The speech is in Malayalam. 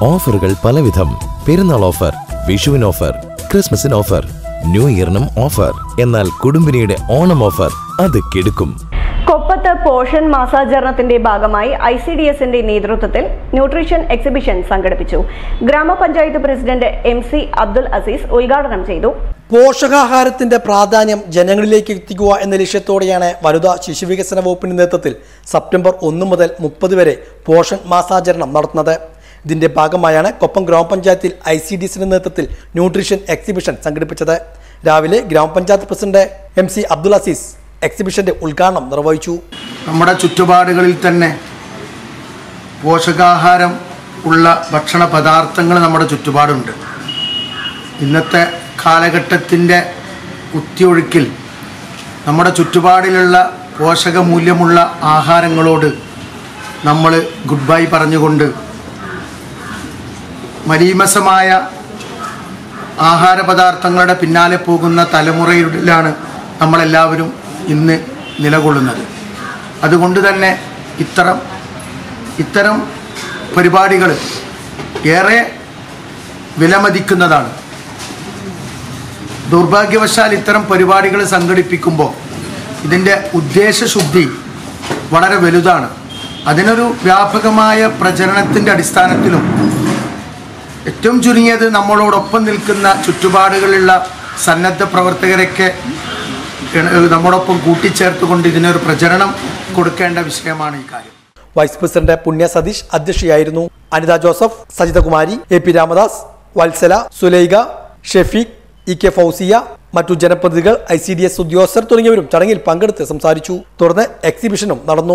ഓഫറുകൾ പലവിധം പെരുന്നാൾ ഓഫർ വിഷുവിന് ഓഫർ ക്രിസ്മസിന് ഓഫർ ന്യൂ ഇയറിനും ഓഫർ എന്നാൽ കുടുംബിനിയുടെ ഓണം ഓഫർ അത് കിടുക്കും കൊപ്പത്ത് പോഷൻ മാസാചരണത്തിന്റെ ഭാഗമായി ഐ സി ഡി എസിന്റെ നേതൃത്വത്തിൽ ന്യൂട്രീഷൻ എക്സിബിഷൻ സംഘടിപ്പിച്ചു grama panchayat president M C Abdul Aziz ഉദ്ഘാടനം ചെയ്തു പോഷകാഹാരത്തിന്റെ പ്രാധാന്യം ജനങ്ങളിലേക്ക് എത്തിക്കുക എന്ന ലക്ഷ്യത്തോടെയാണ് വനിതാ ശിശുവികസന വകുപ്പിന്റെ നേതൃത്വത്തിൽ സെപ്റ്റംബർ ഒന്ന് മുതൽ മുപ്പത് വരെ പോഷൺ മാസാചരണം നടത്തുന്നത് ഇതിന്റെ ഭാഗമായാണ് കൊപ്പം ഗ്രാമപഞ്ചായത്തിൽ ഐ സി ഡി എസിന്റെ നേതൃത്വത്തിൽ ന്യൂട്രീഷൻ എക്സിബിഷൻ സംഘടിപ്പിച്ചത് രാവിലെ grama panchayat president M C Abdul Aziz എക്സിബിഷന്റെ ഉദ്ഘാടനം നിർവഹിച്ചു നമ്മുടെ ചുറ്റുപാടുകളിൽ തന്നെ പോഷകാഹാരം ഉള്ള ഭക്ഷണ പദാർത്ഥങ്ങൾ നമ്മുടെ ചുറ്റുപാടുണ്ട് ഇന്നത്തെ കാലഘട്ടത്തിൻ്റെ കുത്തിയൊഴുക്കിൽ നമ്മുടെ ചുറ്റുപാടിലുള്ള പോഷകമൂല്യമുള്ള ആഹാരങ്ങളോട് നമ്മൾ ഗുഡ് ബൈ പറഞ്ഞുകൊണ്ട് മലീമസമായ ആഹാര പദാർത്ഥങ്ങളുടെ പിന്നാലെ പോകുന്ന തലമുറയിലാണ് നമ്മളെല്ലാവരും ഇന്ന് നിലകൊള്ളുന്നത് അതുകൊണ്ട് തന്നെ ഇത്തരം ഇത്തരം പരിപാടികൾ ഏറെ വിലമതിക്കുന്നതാണ് ദൗർഭാഗ്യവശാൽ ഇത്തരം പരിപാടികൾ സംഘടിപ്പിക്കുമ്പോൾ ഇതിൻ്റെ ഉദ്ദേശശുദ്ധി വളരെ വലുതാണ് അതിനൊരു വ്യാപകമായ പ്രചരണത്തിൻ്റെ അടിസ്ഥാനത്തിലും ഏറ്റവും ചുരുങ്ങിയത് നമ്മളോടൊപ്പം നിൽക്കുന്ന ചുറ്റുപാടുകളിലുള്ള സന്നദ്ധ പ്രവർത്തകരൊക്കെ ഇണ- നമ്മോടൊപ്പം കൂട്ടിച്ചേർത്തുകൊണ്ട് ഇതിനൊരു പ്രചരണം കൊടുക്കേണ്ട വിഷയമാണ് ഈ കാര്യം വൈസ് പ്രസിഡന്റ് പുണ്യ സതീഷ് അധ്യക്ഷയായിരുന്നു Anitha Joseph Sajithakumari A P Ramadas Valsala Sulaikha Shefeeq E K Fousiya മറ്റു ജനപ്രതിനിധികൾ ഐ സി ഡി എസ് ഉദ്യോഗസ്ഥർ തുടങ്ങിയവരും ചടങ്ങിൽ പങ്കെടുത്ത് സംസാരിച്ചു തുടർന്ന് എക്സിബിഷനും നടന്നു